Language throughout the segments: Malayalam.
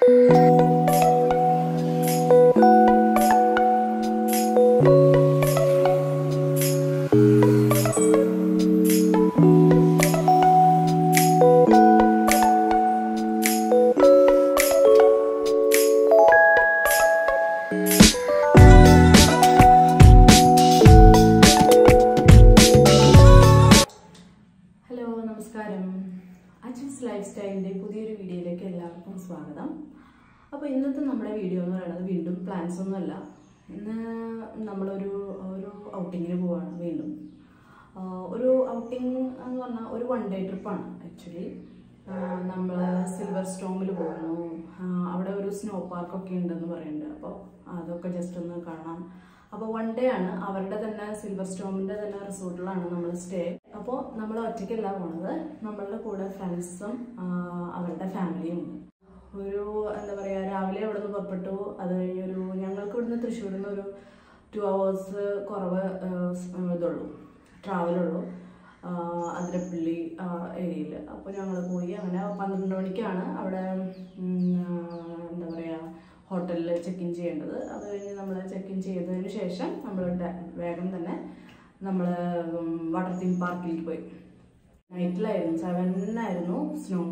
ഹലോ നമസ്കാരം അച്ഛൻസ് ലൈഫ് സ്റ്റൈലിൻ്റെ പുതിയൊരു വീഡിയോയിലേക്ക് എല്ലാവർക്കും സ്വാഗതം അപ്പോൾ ഇന്നത്തെ നമ്മുടെ വീഡിയോ എന്ന് പറയുന്നത് വീണ്ടും പ്ലാൻസ് ഒന്നുമല്ല ഇന്ന് നമ്മളൊരു ഒരു ഔട്ടിങ്ങിന് പോവാണ് വീണ്ടും ആഹ് ഒരു ഔട്ടിങ് എന്ന് പറഞ്ഞാൽ ഒരു വൺ ഡേ ട്രിപ്പാണ് ആക്ച്വലി നമ്മൾ സിൽവർ സ്റ്റോമിൽ പോകുന്നു ആഹ് അവിടെ ഒരു സ്നോ പാർക്കൊക്കെ ഉണ്ടെന്ന് പറയുന്നുണ്ട് അപ്പോൾ അതൊക്കെ ജസ്റ്റ് ഒന്ന് കാണാം അപ്പോൾ വൺ ഡേ ആണ് അവരുടെ തന്നെ സിൽവർ സ്റ്റോമിൻ്റെ തന്നെ റിസോർട്ടിലാണ് നമ്മൾ സ്റ്റേ അപ്പോൾ നമ്മൾ ഒറ്റയ്ക്കല്ല പോണത് നമ്മളുടെ കൂടെ ഫ്രണ്ട്സും അവരുടെ ഫാമിലിയും ഉണ്ട് ഒരു എന്താ പറയുക രാവിലെ അവിടെ നിന്ന് പുറപ്പെട്ടു അത് കഴിഞ്ഞൊരു ഞങ്ങൾക്ക് ഇവിടുന്ന് തൃശ്ശൂരിൽ നിന്ന് ഒരു ടു അവേഴ്സ് കുറവ് ആഹ് ഇതുള്ളൂ ട്രാവലുള്ളൂ അതിരപ്പള്ളി ഏരിയയിൽ അപ്പോൾ ഞങ്ങൾ പോയി അങ്ങനെ പന്ത്രണ്ട് മണിക്കാണ് അവിടെ ഉം, ആഹ് എന്താ പറയുക ഹോട്ടലിൽ ചെക്ക് ഇൻ ചെയ്യേണ്ടത് അത് കഴിഞ്ഞ് നമ്മൾ ചെക്ക് ഇൻ ചെയ്തതിന് ശേഷം നമ്മൾ വേഗം തന്നെ നമ്മൾ വാട്ടർ തീം പാർക്കിലേക്ക് പോയി നൈറ്റിലായിരുന്നു സെവനായിരുന്നു സ്നോ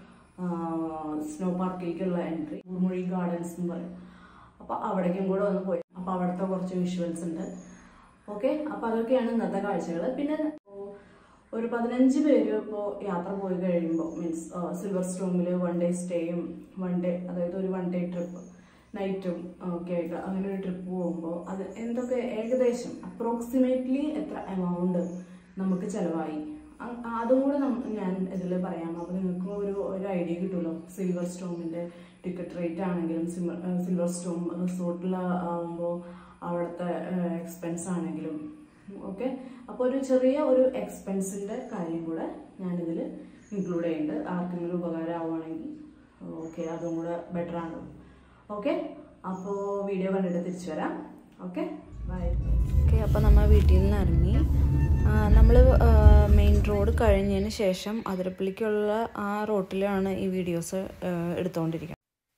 സ്നോ പാർക്കിലേക്കുള്ള എൻട്രി ഊർമൊഴി ഗാർഡൻസ് എന്ന് പറയും അപ്പോൾ അവിടേക്കും കൂടെ ഒന്ന് പോയി അപ്പോൾ അവിടുത്തെ കുറച്ച് വിഷ്വൽസ് ഉണ്ട് ഓക്കെ അപ്പോൾ അതൊക്കെയാണ് ഇന്നത്തെ കാഴ്ചകൾ പിന്നെ ഒരു പതിനഞ്ച് പേര് ഇപ്പോൾ യാത്ര പോയി കഴിയുമ്പോൾ മീൻസ് സിൽവർ സ്റ്റോമിൽ വൺ ഡേ സ്റ്റേയും വൺ ഡേ അതായത് ഒരു വൺ ഡേ ട്രിപ്പ് നൈറ്റും ഒക്കെ ആയിട്ട് അങ്ങനെ ഒരു ട്രിപ്പ് പോകുമ്പോൾ അത് എന്തൊക്കെ ഏകദേശം അപ്രോക്സിമേറ്റ്ലി എത്ര എമൗണ്ട് നമുക്ക് ചിലവായി അ- അതും കൂടെ നമ്മ- ഞാൻ ഇതിൽ പറയാം അപ്പോൾ നിങ്ങൾക്ക് ഒരു ഒരു ഐഡിയ കിട്ടുമല്ലോ സിൽവർ സ്റ്റോമിൻ്റെ ടിക്കറ്റ് റേറ്റ് ആണെങ്കിലും സിൽവർ സ്റ്റോം റിസോർട്ടിൽ ആവുമ്പോൾ അവിടുത്തെ എക്സ്പെൻസ് ആണെങ്കിലും ഓക്കെ അപ്പോൾ ഒരു ചെറിയ ഒരു എക്സ്പെൻസിൻ്റെ കാര്യം കൂടെ ഞാനിതിൽ ഇൻക്ലൂഡ് ചെയ്യുന്നുണ്ട് ആർക്കെങ്കിലും ഉപകാരമാവുകയാണെങ്കിൽ ഓക്കെ അതും കൂടെ ബെറ്റർ ആണ് ഓക്കെ അപ്പോൾ വീഡിയോ കണ്ടിട്ട് തിരിച്ചു വരാം ഓക്കെ ബൈ ഓക്കെ അപ്പോൾ നമ്മൾ വീട്ടിൽ നിന്ന് ഇറങ്ങി നമ്മൾ മെയിൻ റോഡ് കഴിഞ്ഞതിന് ശേഷം അതിരപ്പള്ളിക്കുള്ള ആ റോട്ടിലാണ് ഈ വീഡിയോസ് എടുത്തുകൊണ്ടിരിക്കുന്നത്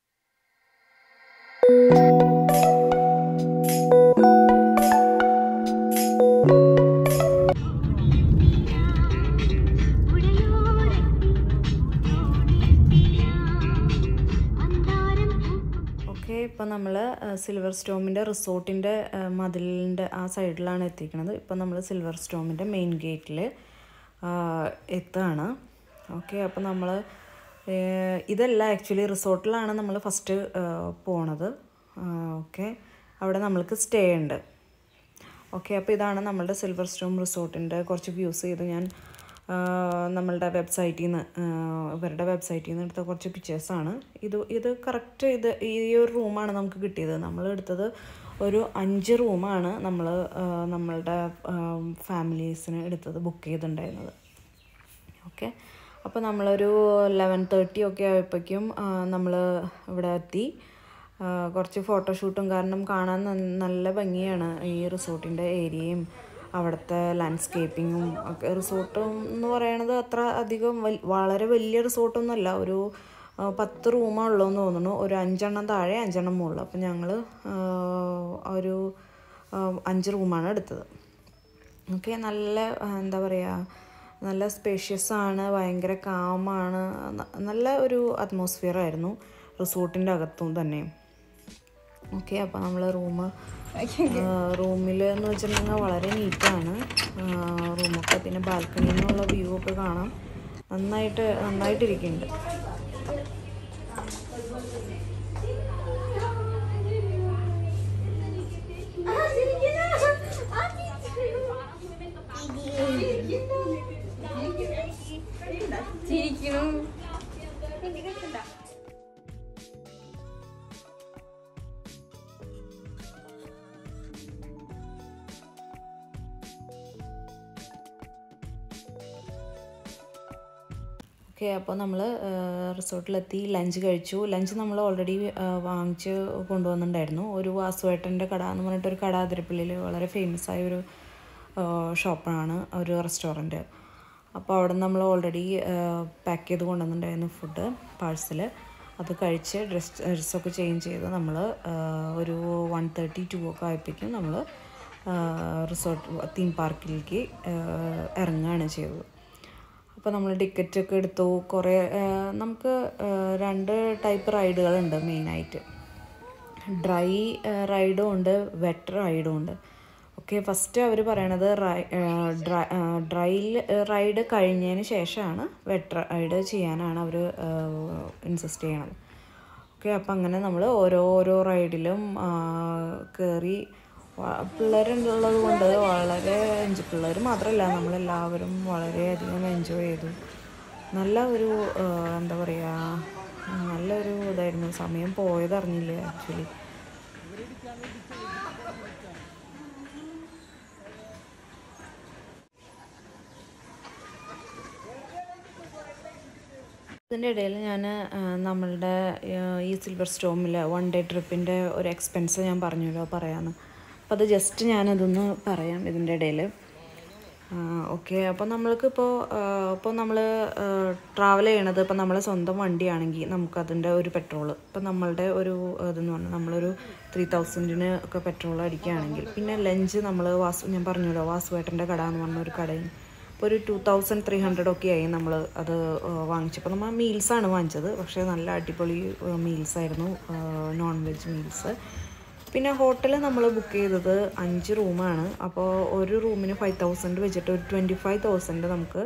ഓക്കെ ഇപ്പോൾ നമ്മൾ സിൽവർ സ്റ്റോമിൻ്റെ റിസോർട്ടിൻ്റെ മതിലിൻ്റെ ആ സൈഡിലാണ് എത്തിക്കുന്നത് ഇപ്പോൾ നമ്മൾ സിൽവർ സ്റ്റോമിൻ്റെ മെയിൻ ഗേറ്റിൽ എത്തുകയാണ് ഓക്കെ അപ്പോൾ നമ്മൾ ഇതല്ല ആക്ച്വലി റിസോർട്ടിലാണ് നമ്മൾ ഫസ്റ്റ് പോണത് ഓക്കെ അവിടെ നമ്മൾക്ക് സ്റ്റേ ഉണ്ട് ഓക്കെ അപ്പോൾ ഇതാണ് നമ്മളുടെ സിൽവർ സ്റ്റോം റിസോർട്ടിൻ്റെ കുറച്ച് വ്യൂസ് ചെയ്ത് ഞാൻ ആ, നമ്മളുടെ വെബ്സൈറ്റിൽ നിന്ന് ഇവരുടെ വെബ്സൈറ്റിൽ നിന്ന് എടുത്ത കുറച്ച് പിക്ചേഴ്സാണ് ഇത് ഇത് കറക്റ്റ് ഇത് ഈ ഒരു റൂമാണ് നമുക്ക് കിട്ടിയത് നമ്മൾ എടുത്തത് ഒരു അഞ്ച് റൂമാണ് നമ്മൾ നമ്മളുടെ ഫാമിലീസിന് എടുത്തത് ബുക്ക് ചെയ്തിട്ടുണ്ടായിരുന്നത് ഓക്കെ അപ്പോൾ നമ്മളൊരു ലെവൻ തേർട്ടി ഒക്കെ ആയപ്പോഴേക്കും നമ്മൾ ഇവിടെ എത്തി ആ, കുറച്ച് ഫോട്ടോഷൂട്ടും കാരണം കാണാൻ നന്ന- നല്ല ഭംഗിയാണ് ഈ റിസോർട്ടിൻ്റെ ഏരിയയും അവിടുത്തെ ലാൻഡ്സ്കേപ്പിങ്ങും ഒക്കെ റിസോർട്ട് എന്ന് പറയണത് അത്ര അധികം വൽ- വളരെ വലിയ റിസോർട്ടൊന്നുമല്ല ഒരു ആ, പത്ത് റൂമാണ് ഉള്ളതെന്ന് തോന്നുന്നു ഒരു അഞ്ചെണ്ണം താഴെ അഞ്ചെണ്ണം മുകളിൽ അപ്പം ഞങ്ങൾ ഒരു ആ, അഞ്ച് റൂമാണ് എടുത്തത് ഓക്കെ നല്ല ആ, എന്താ പറയുക നല്ല സ്പേഷ്യസ് ആണ് ഭയങ്കര കാമാണ് നല്ല ഒരു അറ്റ്മോസ്ഫിയർ ആയിരുന്നു റിസോർട്ടിൻ്റെ അകത്തും തന്നെ ഓക്കെ അപ്പോൾ നമ്മൾ റൂം റൂമിൽ എന്ന് വെച്ചിട്ടുണ്ടെങ്കിൽ വളരെ നീറ്റാണ് റൂമൊക്കെ പിന്നെ ബാൽക്കണിയിൽ നിന്നുള്ള വ്യൂ ഒക്കെ കാണാം നന്നായിട്ട് നന്നായിട്ടിരിക്കുന്നുണ്ട് ചിരിക്കണം ഓക്കെ അപ്പോൾ നമ്മൾ റിസോർട്ടിലെത്തി ലഞ്ച് കഴിച്ചു ലഞ്ച് നമ്മൾ ഓൾറെഡി വാങ്ങിച്ച് കൊണ്ടുവന്നിട്ടുണ്ടായിരുന്നു ഒരു വാസുവേട്ടൻ്റെ കട എന്ന് പറഞ്ഞിട്ട് ഒരു കട അതിരപ്പള്ളിയിൽ വളരെ ഫേമസ് ആയ ഒരു ഷോപ്പാണ് ഒരു റെസ്റ്റോറൻറ്റ് അപ്പോൾ അവിടെ നമ്മൾ ഓൾറെഡി പാക്ക് ചെയ്ത് കൊണ്ടുവന്നിട്ടുണ്ടായിരുന്നു ഫുഡ് പാഴ്സൽ അത് കഴിച്ച് ഡ്രസ് ഡ്രസ്സൊക്കെ ചേഞ്ച് ചെയ്ത് നമ്മൾ ഒരു വൺ തേർട്ടി ടു ഒക്കെ ആയപ്പോഴേക്കും നമ്മൾ റിസോർട്ട് തീം പാർക്കിലേക്ക് ഇറങ്ങുകയാണ് ചെയ്തത് അപ്പോൾ നമ്മൾ ടിക്കറ്റൊക്കെ എടുത്തു കുറേ നമുക്ക് രണ്ട് ടൈപ്പ് റൈഡുകളുണ്ട് മെയിനായിട്ട് ഡ്രൈ റൈഡും ഉണ്ട് വെറ്റ് റൈഡും ഉണ്ട് ഓക്കെ ഫസ്റ്റ് അവർ പറയണത് ഡ്രൈ റൈഡ് കഴിഞ്ഞതിന് ശേഷമാണ് വെറ്റ് റൈഡ് ചെയ്യാനാണ് അവർ ഇൻസിസ്റ്റ് ചെയ്യണത് ഓക്കെ അപ്പം അങ്ങനെ നമ്മൾ ഓരോ ഓരോ റൈഡിലും കയറി പിള്ളേരുള്ളത് കൊണ്ട് വളരെ എൻജോയ് പിള്ളേർ മാത്രമല്ല നമ്മളെല്ലാവരും വളരെയധികം എൻജോയ് ചെയ്തു നല്ല ഒരു എന്താ പറയുക നല്ലൊരു ഇതായിരുന്നു സമയം പോയതറിഞ്ഞില്ല ആക്ച്വലി ഇതിൻ്റെ ഇടയിൽ ഞാൻ നമ്മളുടെ ഈ സിൽവർ സ്റ്റോമിൽ വൺ ഡേ ട്രിപ്പിൻ്റെ ഒരു എക്സ്പെൻസ് ഞാൻ പറഞ്ഞല്ലോ പറയാമെന്ന് അപ്പോൾ അത് ജസ്റ്റ് ഞാനതൊന്ന് പറയാം ഇതിൻ്റെ ഇടയിൽ ഓക്കെ അപ്പോൾ നമ്മൾക്കിപ്പോൾ ഇപ്പോൾ നമ്മൾ ട്രാവൽ ചെയ്യണത് ഇപ്പോൾ നമ്മളെ സ്വന്തം വണ്ടിയാണെങ്കിൽ നമുക്കതിൻ്റെ ഒരു പെട്രോൾ ഇപ്പോൾ നമ്മളുടെ ഒരു ഇതെന്ന് പറഞ്ഞാൽ നമ്മളൊരു ത്രീ തൗസൻഡിന് ഒക്കെ പെട്രോൾ അടിക്കുകയാണെങ്കിൽ പിന്നെ ലഞ്ച് നമ്മൾ വാസു ഞാൻ പറഞ്ഞല്ലോ വാസുവേട്ടൻ്റെ കട എന്ന് പറഞ്ഞ ഒരു കടയിൽ ഇപ്പോൾ ഒരു ടു തൗസൻഡ് ത്രീ ഹൺഡ്രഡ് ഒക്കെ ആയി നമ്മൾ അത് വാങ്ങിച്ചപ്പോൾ നമ്മൾ മീൽസാണ് വാങ്ങിച്ചത് പക്ഷേ നല്ല അടിപൊളി മീൽസ് ആയിരുന്നു നോൺ വെജ് മീൽസ് പിന്നെ ഹോട്ടൽ നമ്മൾ ബുക്ക് ചെയ്തത് അഞ്ച് റൂമാണ് അപ്പോൾ ഒരു റൂമിന് ഫൈവ് തൗസൻഡ് വെച്ചിട്ട് ഒരു ട്വൻറ്റി ഫൈവ് തൗസൻഡ് നമുക്ക്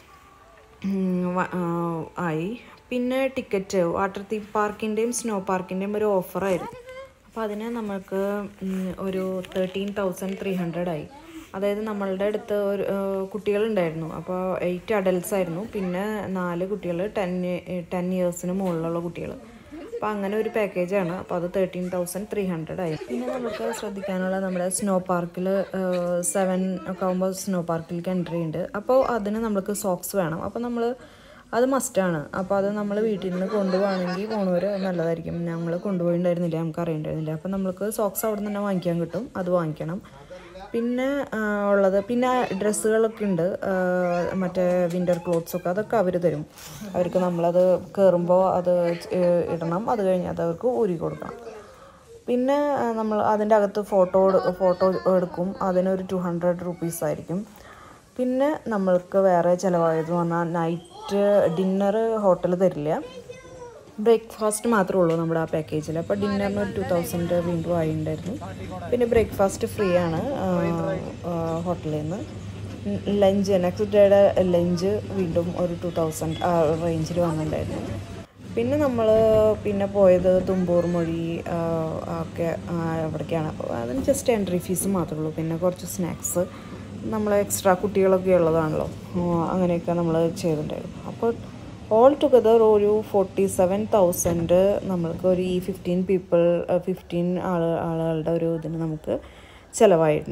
ആയി പിന്നെ ടിക്കറ്റ് വാട്ടർ തീം പാർക്കിൻ്റെയും സ്നോ പാർക്കിൻ്റെയും ഒരു ഓഫറായിരുന്നു അപ്പോൾ അതിന് നമുക്ക് ഒരു തേർട്ടീൻ തൗസൻഡ് ത്രീ ഹൺഡ്രഡ് ആയി അതായത് നമ്മളുടെ അടുത്ത് ഒരു കുട്ടികളുണ്ടായിരുന്നു അപ്പോൾ എയ്റ്റ് അഡൽട്ട്സ് ആയിരുന്നു പിന്നെ നാല് കുട്ടികൾ ടെൻ ടെൻ ഇയേഴ്സിന് മുകളിലുള്ള കുട്ടികൾ അപ്പോൾ അങ്ങനെ ഒരു പാക്കേജാണ് അപ്പോൾ അത് തേർട്ടീൻ തൗസൻഡ് ത്രീ ഹൺഡ്രഡ് ആയി പിന്നെ നമുക്ക് ശ്രദ്ധിക്കാനുള്ള നമ്മുടെ സ്നോ പാർക്കിൽ സെവൻ ഒക്കെ ആകുമ്പോൾ സ്നോ പാർക്കിലേക്ക് എൻട്രി ഉണ്ട് അപ്പോൾ അതിന് നമുക്ക് സോക്സ് വേണം അപ്പോൾ നമ്മൾ അത് മസ്റ്റാണ് അപ്പോൾ അത് നമ്മൾ വീട്ടിൽ നിന്ന് കൊണ്ടുപോകണമെങ്കിൽ പോണവർ നല്ലതായിരിക്കും ഞങ്ങൾ കൊണ്ടുപോയിണ്ടായിരുന്നില്ല നമുക്ക് അറിയണ്ടായിരുന്നില്ല അപ്പോൾ നമുക്ക് സോക്സ് അവിടെ നിന്ന് തന്നെ വാങ്ങിക്കാൻ കിട്ടും അത് വാങ്ങിക്കണം പിന്നെ ഉള്ളത് പിന്നെ ഡ്രസ്സുകളൊക്കെ ഉണ്ട് മറ്റേ വിൻ്റർ ക്ലോത്ത്സൊക്കെ അതൊക്കെ അവർ തരും അവർക്ക് നമ്മളത് കയറുമ്പോൾ അത് ഇടണം അത് കഴിഞ്ഞ് അത് അവർക്ക് ഊരി കൊടുക്കണം പിന്നെ നമ്മൾ അതിൻ്റെ അകത്ത് ഫോട്ടോ ഫോട്ടോ എടുക്കും അതിനൊരു ടു ഹൺഡ്രഡ് റുപ്പീസ് ആയിരിക്കും പിന്നെ നമ്മൾക്ക് വേറെ ചിലവായതെന്ന് പറഞ്ഞാൽ നൈറ്റ് ഡിന്നർ ഹോട്ടൽ തരില്ല ബ്രേക്ക്ഫാസ്റ്റ് മാത്രമേ ഉള്ളൂ നമ്മുടെ ആ പാക്കേജിൽ അപ്പോൾ ഡിന്നറിന് ഒരു ടു തൗസൻഡ് വീണ്ടും ആയിട്ടുണ്ടായിരുന്നു പിന്നെ ബ്രേക്ക്ഫാസ്റ്റ് ഫ്രീ ആണ് ഹോട്ടലിൽ നിന്ന് ലഞ്ച് നെക്സ്റ്റ് ഡേയുടെ ലഞ്ച് വീണ്ടും ഒരു ടു തൗസൻഡ് ആ റേഞ്ചിൽ വന്നിട്ടുണ്ടായിരുന്നു പിന്നെ നമ്മൾ പിന്നെ പോയത് തുമ്പൂർ മൊഴി ഒക്കെ അവിടേക്കാണ് അപ്പോൾ അതിന് ജസ്റ്റ് എൻട്രി ഫീസ് മാത്രമേ ഉള്ളൂ പിന്നെ കുറച്ച് സ്നാക്സ് നമ്മൾ എക്സ്ട്രാ കുട്ടികളൊക്കെ ഉള്ളതാണല്ലോ അങ്ങനെയൊക്കെ നമ്മൾ ചെയ്തിട്ടുണ്ടായിരുന്നു അപ്പോൾ ഓൾ ടുഗദർ ഒരു ഫോർട്ടി സെവൻ തൗസൻഡ് നമ്മൾക്ക് ഒരു ഈ ഫിഫ്റ്റീൻ പീപ്പിൾ ഫിഫ്റ്റീൻ ആൾ ആളുകളുടെ ഒരു ഇതിന് നമുക്ക് ചിലവായിരുന്നു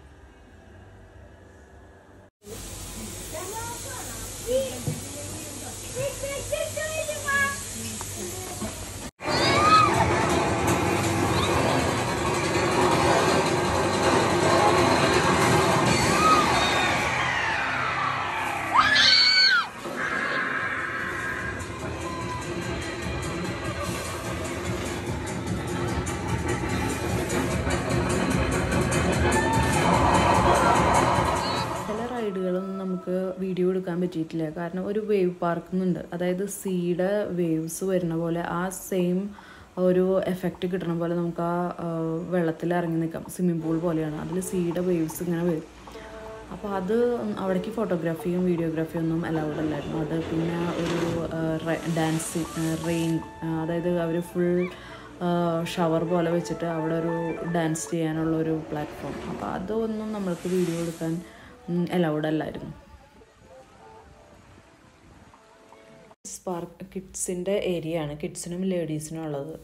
റൈഡുകളും നമുക്ക് വീഡിയോ എടുക്കാൻ പറ്റിയിട്ടില്ല കാരണം ഒരു വേവ് പാർക്കുന്നുണ്ട് അതായത് സീയുടെ വേവ്സ് വരുന്ന പോലെ ആ സെയിം ഒരു എഫക്റ്റ് കിട്ടണ പോലെ നമുക്ക് ആ വെള്ളത്തിൽ ഇറങ്ങി നിൽക്കാം സ്വിമ്മിംഗ് പൂൾ പോലെയാണ് അതിൽ സീയുടെ വേവ്സ് ഇങ്ങനെ വരും അപ്പോൾ അത് അവിടേക്ക് ഫോട്ടോഗ്രാഫിയും വീഡിയോഗ്രാഫിയും ഒന്നും അലൗഡ് അല്ലായിരുന്നു അത് പിന്നെ ഒരു ഡാൻസ് റെയിൻ അതായത് അവർ ഫുൾ ഷവർ പോലെ വെച്ചിട്ട് അവിടെ ഒരു ഡാൻസ് ചെയ്യാനുള്ള ഒരു പ്ലാറ്റ്ഫോം അപ്പോൾ അതൊന്നും നമ്മൾക്ക് വീഡിയോ എടുക്കാൻ അലൗഡ് അല്ലായിരുന്നു സ്പാർക്ക് കിഡ്സിൻ്റെ ഏരിയ ആണ് കിഡ്സിനും ലേഡീസിനും ഉള്ളത്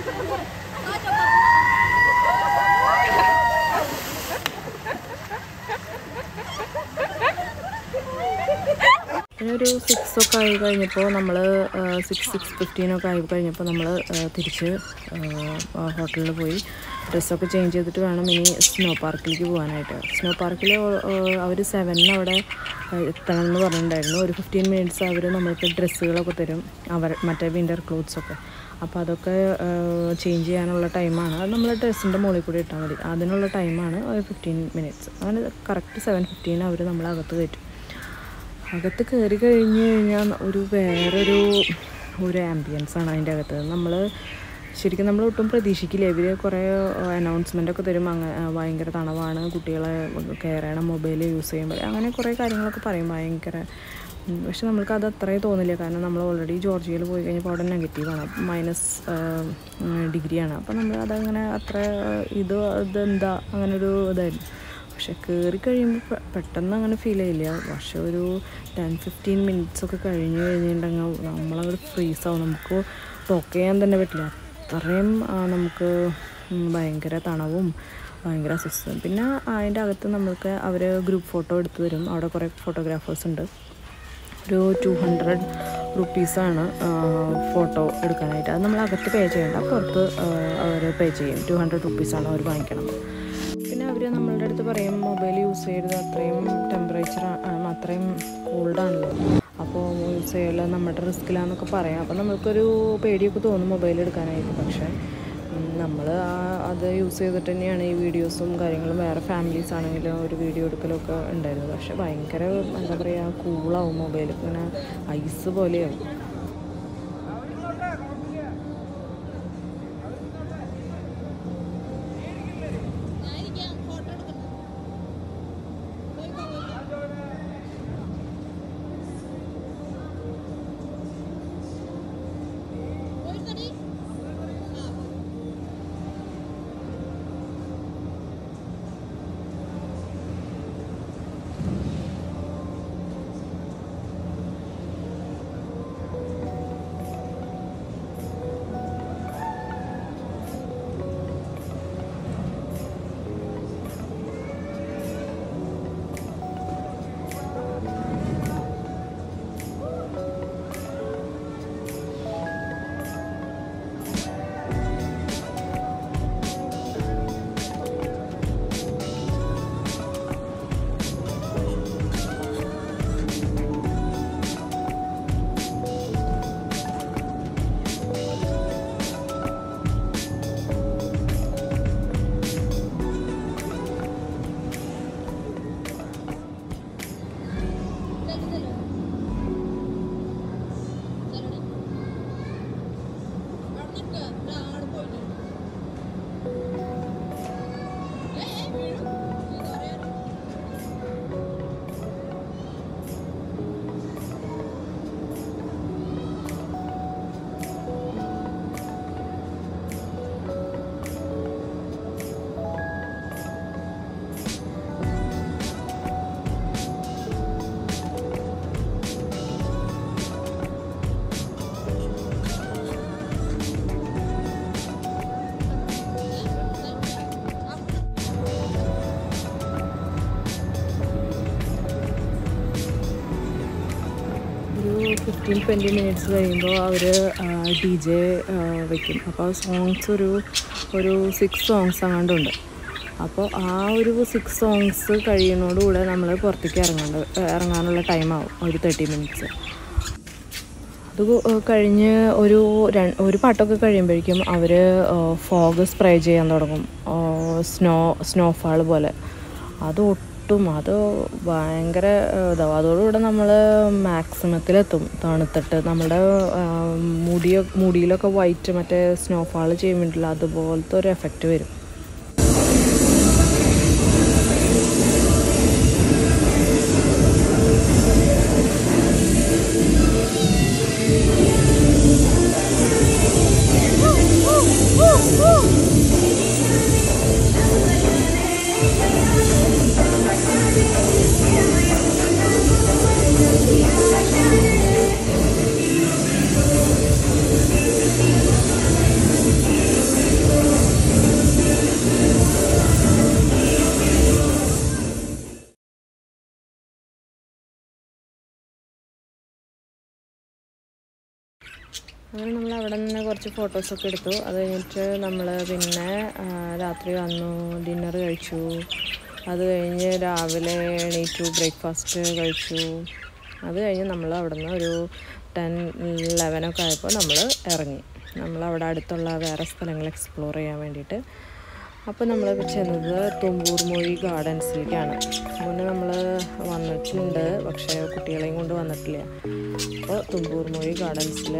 പിന്നെ ഒരു സിക്സ് ഒക്കെ ആയി കഴിഞ്ഞപ്പോൾ നമ്മൾ സിക്സ് സിക്സ് ഫിഫ്റ്റീനൊക്കെ ആയി കഴിഞ്ഞപ്പോൾ നമ്മൾ തിരിച്ച് ഹോട്ടലിൽ പോയി ഡ്രസ്സൊക്കെ ചേഞ്ച് ചെയ്തിട്ട് വേണം ഇനി സ്നോ പാർക്കിലേക്ക് പോകാനായിട്ട് സ്നോ പാർക്കിൽ അവർ സെവനിന് അവിടെ എത്തണം എന്ന് പറഞ്ഞിട്ടുണ്ടായിരുന്നു ഒരു ഫിഫ്റ്റീൻ മിനിറ്റ്സ് അവർ നമ്മൾക്ക് ഡ്രസ്സുകളൊക്കെ തരും അവർ മറ്റേ വിൻ്റർ ക്ലോത്ത്സൊക്കെ അപ്പോൾ അതൊക്കെ ചേഞ്ച് ചെയ്യാനുള്ള ടൈമാണ് അത് നമ്മൾ ഡ്രസ്സിൻ്റെ മുകളിൽ കൂടി ഇട്ടാൽ മതി അതിനുള്ള ടൈമാണ് ഫിഫ്റ്റീൻ മിനിറ്റ്സ് അങ്ങനെ കറക്റ്റ് സെവൻ ഫിഫ്റ്റീൻ അവർ നമ്മളെ അകത്ത് കയറ്റും അകത്ത് കയറി കഴിഞ്ഞ് കഴിഞ്ഞാൽ ഒരു വേറൊരു ഒരു ആംബിയൻസ് ആണ് അതിൻ്റെ അകത്ത് നമ്മൾ ശരിക്കും നമ്മൾ ഒട്ടും പ്രതീക്ഷിക്കില്ല ഇവർ കുറേ അനൗൺസ്മെൻ്റ് ഒക്കെ തരും അങ്ങനെ ഭയങ്കര തണവാണ് കുട്ടികളെ കെയർ ചെയ്യണം മൊബൈൽ യൂസ് ചെയ്യുമ്പോൾ അങ്ങനെ കുറേ കാര്യങ്ങളൊക്കെ പറയും ഭയങ്കര ഉം, പക്ഷെ നമുക്ക് അത് അത്രയും തോന്നില്ല കാരണം നമ്മൾ ഓൾറെഡി ജോർജിയയിൽ പോയി കഴിഞ്ഞപ്പോൾ അവിടെ നെഗറ്റീവാണ് മൈനസ് ഡിഗ്രിയാണ് അപ്പോൾ നമ്മൾ അതങ്ങനെ അത്ര ഇത് ഇതെന്താ അങ്ങനെ ഒരു ഇതായിരുന്നു പക്ഷെ കയറി കഴിയുമ്പോൾ പെട്ടെന്ന് അങ്ങനെ ഫീൽ ചെയ്യില്ല പക്ഷെ ഒരു ടെൻ ഫിഫ്റ്റീൻ മിനിറ്റ്സ് ഒക്കെ കഴിഞ്ഞ് കഴിഞ്ഞിട്ടുണ്ടെങ്കിൽ നമ്മളങ്ങോട്ട് ഫ്രീസ് ആവും നമുക്ക് ടോക്ക് ചെയ്യാൻ തന്നെ പറ്റില്ല അത്രയും ആ, നമുക്ക് ഉം, ഭയങ്കര തണവും ഭയങ്കര അസ്വസ്ഥവും പിന്നെ അതിൻ്റെ അകത്ത് നമ്മൾക്ക് അവർ ഗ്രൂപ്പ് ഫോട്ടോ എടുത്തു തരും അവിടെ കുറേ ഫോട്ടോഗ്രാഫേഴ്സ് ഉണ്ട് ഒരു ടു ഹൺഡ്രഡ് റുപ്പീസാണ് ഫോട്ടോ എടുക്കാനായിട്ട് അത് നമ്മൾ അകത്ത് പേ ചെയ്യേണ്ട പുറത്ത് അവർ പേ ചെയ്യും ടു ഹൺഡ്രഡ് റുപ്പീസാണ് അവർ വാങ്ങിക്കണം പിന്നെ അവർ നമ്മളുടെ അടുത്ത് പറയും മൊബൈൽ യൂസ് ചെയ്യരുത് അത്രയും ടെമ്പറേച്ചർ അത്രയും കോൾഡാണല്ലോ അപ്പോൾ യൂസ് ചെയ്യല നമ്മുടെ റിസ്ക്കിലാന്നൊക്കെ പറയാം അപ്പോൾ നമ്മൾക്കൊരു പേടിയൊക്കെ തോന്നും മൊബൈൽ എടുക്കാനായിട്ട് പക്ഷേ നമ്മൾ അത് യൂസ് ചെയ്തിട്ട് തന്നെയാണ് ഈ വീഡിയോസും കാര്യങ്ങളും വേറെ ഫാമിലീസ് ആണെങ്കിലും ഒരു വീഡിയോ എടുക്കലൊക്കെ ഉണ്ടായിരുന്നത് പക്ഷെ ഭയങ്കര എന്താ പറയുക കൂളാവും മൊബൈൽ ഇങ്ങനെ ഐസ് പോലെയാവും ഒരു ഫിഫ്റ്റീൻ ട്വൻറ്റി മിനിറ്റ്സ് കഴിയുമ്പോൾ അവർ ഡി ജെ വെക്കും അപ്പോൾ സോങ്സ് ഒരു ഒരു സിക്സ് സോങ്സ് അങ്ങാണ്ടുണ്ട് അപ്പോൾ ആ ഒരു സിക്സ് സോങ്സ് കഴിയുന്നതോടുകൂടെ നമ്മൾ പുറത്തേക്ക് ഇറങ്ങേണ്ട ഇറങ്ങാനുള്ള ടൈമാവും ഒരു തേർട്ടി മിനിറ്റ്സ് അത് കൊ- കഴിഞ്ഞ് ഒരു ര- ഒരു പാട്ടൊക്കെ കഴിയുമ്പോഴേക്കും അവർ ഫോഗ് സ്പ്രേ ചെയ്യാൻ തുടങ്ങും സ്നോ സ്നോഫാൾ പോലെ അത് ഒട്ടും അത് ഭയങ്കര ഏഹ്, ഇതാവും അതോടുകൂടെ നമ്മൾ മാക്സിമത്തിലെത്തും തണുത്തിട്ട് നമ്മുടെ ആഹ്, മുടിയോ മുടിയിലൊക്കെ വൈറ്റ് മറ്റേ സ്നോഫാൾ ചെയ്യാൻ വേണ്ടിയില്ല അതുപോലത്തെ ഒരു എഫക്റ്റ് വരും അങ്ങനെ നമ്മൾ അവിടെ നിന്ന് കുറച്ച് ഫോട്ടോസൊക്കെ എടുത്തു അത് കഴിഞ്ഞിട്ട് നമ്മൾ പിന്നെ ആ, രാത്രി വന്നു ഡിന്നർ കഴിച്ചു അത് കഴിഞ്ഞ് രാവിലെ എണീറ്റു ബ്രേക്ക്ഫാസ്റ്റ് കഴിച്ചു അത് കഴിഞ്ഞ് നമ്മൾ അവിടെ നിന്ന് ഒരു ടെൻ ലെവനൊക്കെ ആയപ്പോൾ നമ്മൾ ഇറങ്ങി നമ്മൾ അവിടെ അടുത്തുള്ള വേറെ സ്ഥലങ്ങൾ എക്സ്പ്ലോർ ചെയ്യാൻ വേണ്ടിയിട്ട് അപ്പോൾ നമ്മൾ ചെന്നത് തുമ്പൂർ മൊഴി ഗാർഡൻസിലേക്കാണ് മുന്നേ നമ്മൾ വന്നിട്ടുണ്ട് പക്ഷേ കുട്ടികളെയും കൊണ്ട് വന്നിട്ടില്ല അപ്പോൾ തുമ്പൂർ മൊഴി ഗാർഡൻസിൽ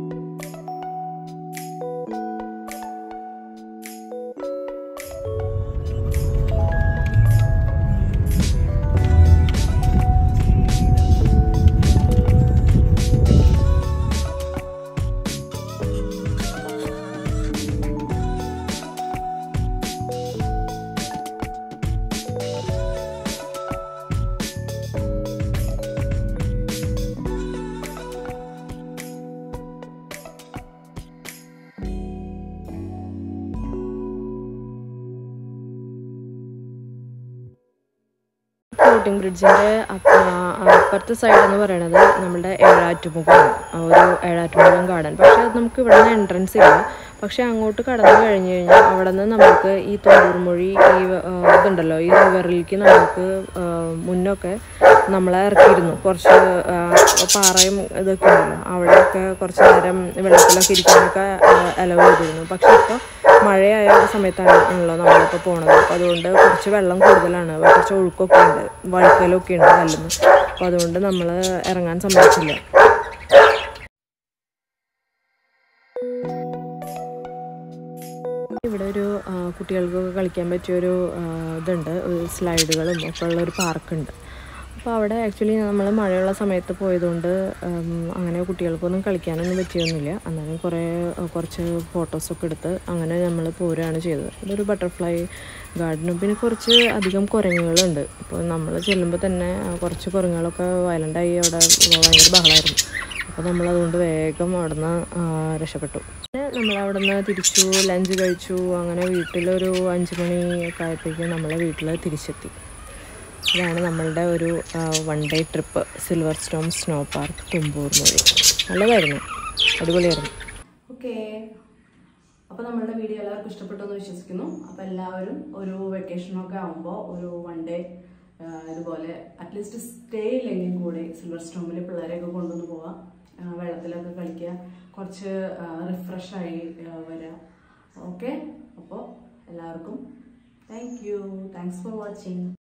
ഫ്ലോട്ടിംഗ് ബ്രിഡ്ജിൻ്റെ അപ്പുറത്തെ സൈഡ് എന്ന് പറയുന്നത് നമ്മുടെ ഏഴാറ്റുമുഖമാണ് ആ ഒരു ഏഴാറ്റുമുഖം ഗാർഡൻ പക്ഷേ അത് നമുക്ക് ഇവിടെ നിന്ന് എൻട്രൻസ് ഇല്ല പക്ഷേ അങ്ങോട്ട് കടന്നു കഴിഞ്ഞ് കഴിഞ്ഞാൽ അവിടെ നിന്ന് നമുക്ക് ഈ തൊണ്ടൂർമൊഴി ഈ ആ, ഇതുണ്ടല്ലോ ഈ റിവറിലേക്ക് നമുക്ക് ആ, മുന്നൊക്കെ നമ്മളെ ഇറക്കിയിരുന്നു കുറച്ച് ആ, പാറയും ഇതൊക്കെ ഉണ്ടല്ലോ അവിടെയൊക്കെ കുറച്ച് നേരം വെള്ളത്തിലൊക്കെ ഇരിക്കാനൊക്കെ അലവ് ചെയ്തിരുന്നു പക്ഷേ ഇപ്പോൾ മഴയായ സമയത്താണ് ആണല്ലോ നമ്മളിപ്പോൾ പോണത് അപ്പോൾ അതുകൊണ്ട് കുറച്ച് വെള്ളം കൂടുതലാണ് കുറച്ച് ഒഴുക്കൊക്കെ ഉണ്ട് വഴുക്കലൊക്കെ ഉണ്ട് കല്ലുന്ന് അപ്പോൾ അതുകൊണ്ട് നമ്മൾ ഇറങ്ങാൻ സമ്മതിച്ചില്ല ഇവിടെ ഒരു ആ, കുട്ടികൾക്കൊക്കെ കളിക്കാൻ പറ്റിയൊരു ആ, ഇതുണ്ട് ഒരു സ്ലൈഡുകളും ഒക്കെ ഉള്ള ഒരു പാർക്കുണ്ട് അപ്പോൾ അവിടെ ആക്ച്വലി നമ്മൾ മഴയുള്ള സമയത്ത് പോയതുകൊണ്ട് ഉം, അങ്ങനെ കുട്ടികൾക്കൊന്നും കളിക്കാനൊന്നും പറ്റിയൊന്നുമില്ല എന്നാലും കുറേ ആ, കുറച്ച് ഫോട്ടോസൊക്കെ എടുത്ത് അങ്ങനെ നമ്മൾ പോരുകയാണ് ചെയ്തത് ഇതൊരു ബട്ടർഫ്ലൈ ഗാർഡനും പിന്നെ കുറച്ച് അധികം കുരങ്ങുകളുണ്ട് ഇപ്പോൾ നമ്മൾ ചെല്ലുമ്പോൾ തന്നെ ആ, കുറച്ച് കുരങ്ങുകളൊക്കെ വയലൻ്റായി അവിടെ ഭയങ്കര ബഹളമായിരുന്നു അപ്പോൾ നമ്മളതുകൊണ്ട് വേഗം അവിടെ നിന്ന് രക്ഷപ്പെട്ടു പിന്നെ നമ്മൾ അവിടെ നിന്ന് തിരിച്ചു ലഞ്ച് കഴിച്ചു അങ്ങനെ വീട്ടിലൊരു അഞ്ച് മണി ഒക്കെ ആയപ്പോഴേക്കും നമ്മളെ വീട്ടിൽ തിരിച്ചെത്തി ഇതാണ് നമ്മളുടെ ഒരു one day trip silver storm snow park Thumboormuzhi നല്ലതായിരുന്നു അടിപൊളിയായിരുന്നു ഓക്കെ അപ്പോൾ നമ്മളുടെ വീഡിയോ എല്ലാവർക്കും ഇഷ്ടപ്പെട്ടു എന്ന് വിശ്വസിക്കുന്നു അപ്പോൾ എല്ലാവരും ഒരു വെക്കേഷനൊക്കെ ആകുമ്പോൾ ഒരു വൺ ഡേ ഇതുപോലെ അറ്റ്ലീസ്റ്റ് സ്റ്റേ ഇല്ലെങ്കിൽ കൂടെ സിൽവർ സ്റ്റോമിൽ പിള്ളേരെയൊക്കെ കൊണ്ടുവന്ന് പോവാം ആ, വെള്ളത്തിലൊക്കെ കളിക്കുക കുറച്ച് റിഫ്രഷായി വരാം ഓക്കെ അപ്പോൾ എല്ലാവർക്കും thank you thanks for watching